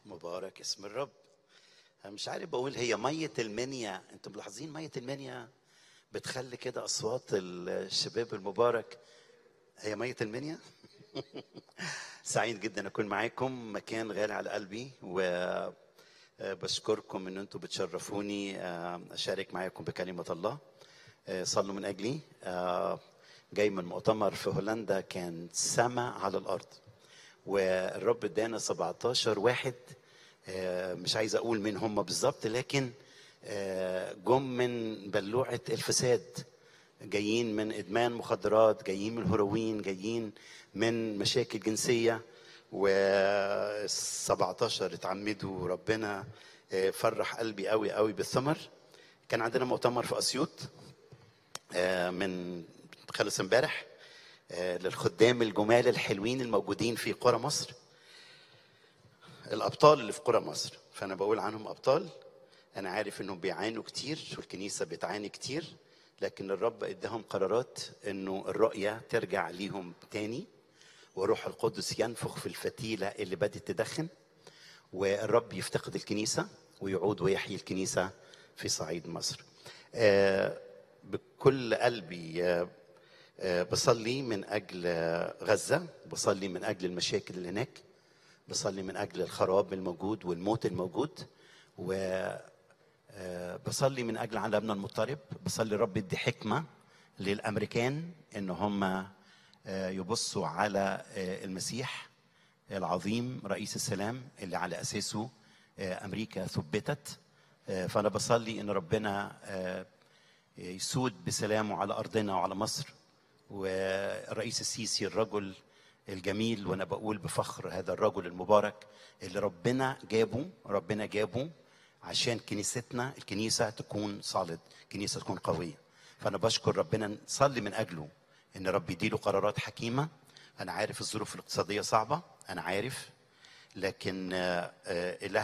مبارك اسم الرب أنا مش عارف بقول هي مية المنيا انتم ملاحظين مية المنيا بتخلي كده اصوات الشباب المبارك هي مية المنيا سعيد جدا اكون معاكم مكان غالي على قلبي و بشكركم ان انتم بتشرفوني اشارك معاكم بكلمه الله صلوا من اجلي جاي من مؤتمر في هولندا كان سما على الارض والرب ادانا 17 واحد مش عايز اقول مين هم بالظبط لكن جم من بلوعه الفساد جايين من ادمان مخدرات جايين من الهيروين جايين من مشاكل جنسيه و 17 اتعمدوا ربنا فرح قلبي قوي قوي بالثمر كان عندنا مؤتمر في اسيوط من خلص امبارح للخدام الجمال الحلوين الموجودين في قرى مصر الابطال اللي في قرى مصر فانا بقول عنهم ابطال انا عارف انهم بيعانوا كتير والكنيسه بتعاني كتير لكن الرب اداهم قرارات انه الرؤيه ترجع ليهم تاني وروح القدس ينفخ في الفتيله اللي بدات تدخن والرب يفتقد الكنيسه ويعود ويحيي الكنيسه في صعيد مصر. بكل قلبي بصلي من اجل غزه بصلي من اجل المشاكل اللي هناك بصلي من اجل الخراب الموجود والموت الموجود و بصلي من اجل عالمنا المضطرب بصلي رب يدي حكمه للامريكان ان هم يبصوا على المسيح العظيم رئيس السلام اللي على اساسه امريكا ثبتت فانا بصلي ان ربنا يسود بسلامه على ارضنا وعلى مصر والرئيس السيسي الرجل الجميل وانا بقول بفخر هذا الرجل المبارك اللي ربنا جابه ربنا جابه عشان كنيستنا الكنيسه تكون صالد كنيسه تكون قويه فانا بشكر ربنا نصلي من اجله ان رب يديله قرارات حكيمه انا عارف الظروف الاقتصاديه صعبه انا عارف لكن اله